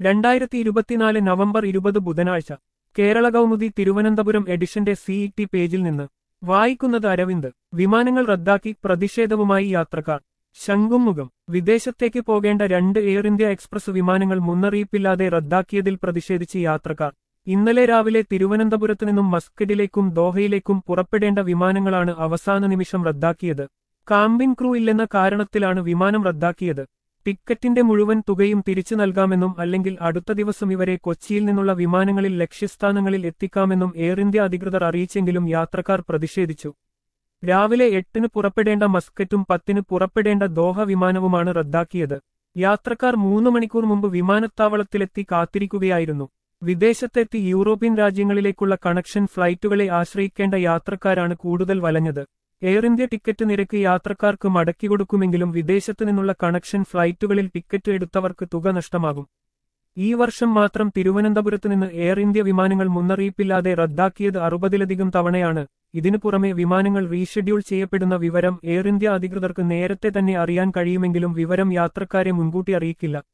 രണ്ടായിരത്തി ഇരുപത്തിനാല് നവംബർ ഇരുപത് ബുധനാഴ്ച കേരള കൗമുദി തിരുവനന്തപുരം എഡിഷന്റെ സിഇടി പേജിൽ നിന്ന് വായിക്കുന്നത് അരവിന്ദ് വിമാനങ്ങൾ റദ്ദാക്കി പ്രതിഷേധവുമായി യാത്രക്കാർ ശംഖുമുഖം വിദേശത്തേക്ക് പോകേണ്ട രണ്ട് എയർ ഇന്ത്യ എക്സ്പ്രസ് വിമാനങ്ങൾ മുന്നറിയിപ്പില്ലാതെ റദ്ദാക്കിയതിൽ പ്രതിഷേധിച്ച് യാത്രക്കാർ ഇന്നലെ രാവിലെ തിരുവനന്തപുരത്തു നിന്നും മസ്കറ്റിലേക്കും ദോഹയിലേക്കും പുറപ്പെടേണ്ട വിമാനങ്ങളാണ് അവസാന നിമിഷം റദ്ദാക്കിയത് കാമ്പിൻ ക്രൂ ഇല്ലെന്ന കാരണത്തിലാണ് വിമാനം റദ്ദാക്കിയത് ടിക്കറ്റിന്റെ മുഴുവൻ തുകയും തിരിച്ചു നൽകാമെന്നും അല്ലെങ്കിൽ അടുത്ത ദിവസം ഇവരെ കൊച്ചിയിൽ നിന്നുള്ള വിമാനങ്ങളിൽ ലക്ഷ്യസ്ഥാനങ്ങളിൽ എത്തിക്കാമെന്നും എയർ ഇന്ത്യ അധികൃതർ അറിയിച്ചെങ്കിലും യാത്രക്കാർ പ്രതിഷേധിച്ചു രാവിലെ എട്ടിന് പുറപ്പെടേണ്ട മസ്കറ്റും പത്തിന് പുറപ്പെടേണ്ട ദോഹ വിമാനവുമാണ് റദ്ദാക്കിയത് യാത്രക്കാർ മൂന്ന് മണിക്കൂർ മുമ്പ് വിമാനത്താവളത്തിലെത്തി കാത്തിരിക്കുകയായിരുന്നു വിദേശത്തെത്തി യൂറോപ്യൻ രാജ്യങ്ങളിലേക്കുള്ള കണക്ഷൻ ഫ്ലൈറ്റുകളെ ആശ്രയിക്കേണ്ട യാത്രക്കാരാണ് കൂടുതൽ വലഞ്ഞത് എയർ ഇന്ത്യ ടിക്കറ്റ് നിരക്ക് യാത്രക്കാർക്ക് മടക്കി കൊടുക്കുമെങ്കിലും വിദേശത്തു നിന്നുള്ള കണക്ഷൻ ഫ്ലൈറ്റുകളിൽ ടിക്കറ്റ് എടുത്തവർക്ക് തുക നഷ്ടമാകും ഈ വർഷം മാത്രം തിരുവനന്തപുരത്ത് നിന്ന് എയർ ഇന്ത്യ വിമാനങ്ങൾ മുന്നറിയിപ്പില്ലാതെ റദ്ദാക്കിയത് അറുപതിലധികം തവണയാണ് ഇതിനു പുറമെ വിമാനങ്ങൾ റീഷെഡ്യൂൾ ചെയ്യപ്പെടുന്ന വിവരം എയർ ഇന്ത്യ അധികൃതർക്ക് നേരത്തെ തന്നെ അറിയാൻ കഴിയുമെങ്കിലും വിവരം യാത്രക്കാരെ മുൻകൂട്ടി അറിയിക്കില്ല